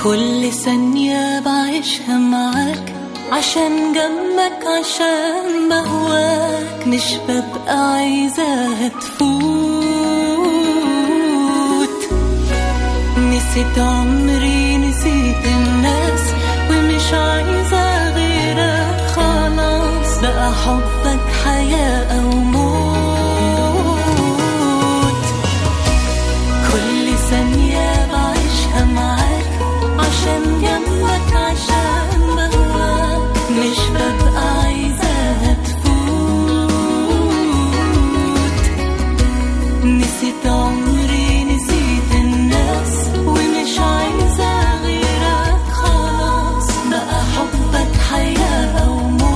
كل ثانية بعيشها معاك عشان جنبك عشان بهواك مش ببقى عايزاها تفوت نسيت عمري نسيت الناس ومش عايزة غيرك خلاص بقى حبك حياة أو موت كل ثانية بعيشها معاك عشان جنبك عشان بهواك مش ببقى عايزاها تفوت نسيت عمري نسيت الناس ومش عايزة غيرك خلاص بقى حبك حياة أو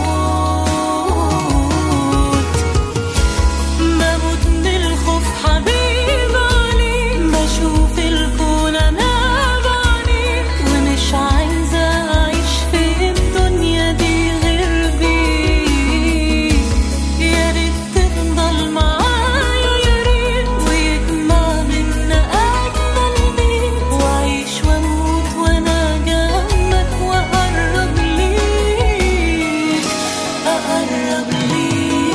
موت بموت من الخوف حبيب عليك بشوف الكون انا بعينيك ومش عايزة اعيش في الدنيا دي غير بيك يا ريت تفضل معايا يا ريت ويجمع منا اجمل بيت واعيش واموت وانا جنبك واقرب ليك اقرب ليك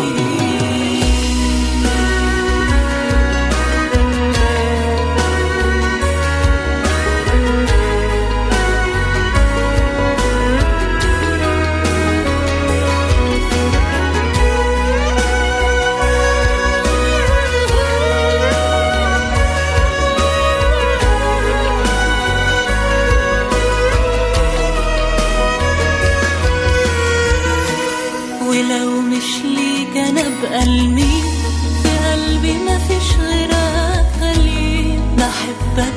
ولو مش ليك انا ابقى لمين في قلبي مفيش غيرك غالي بحبك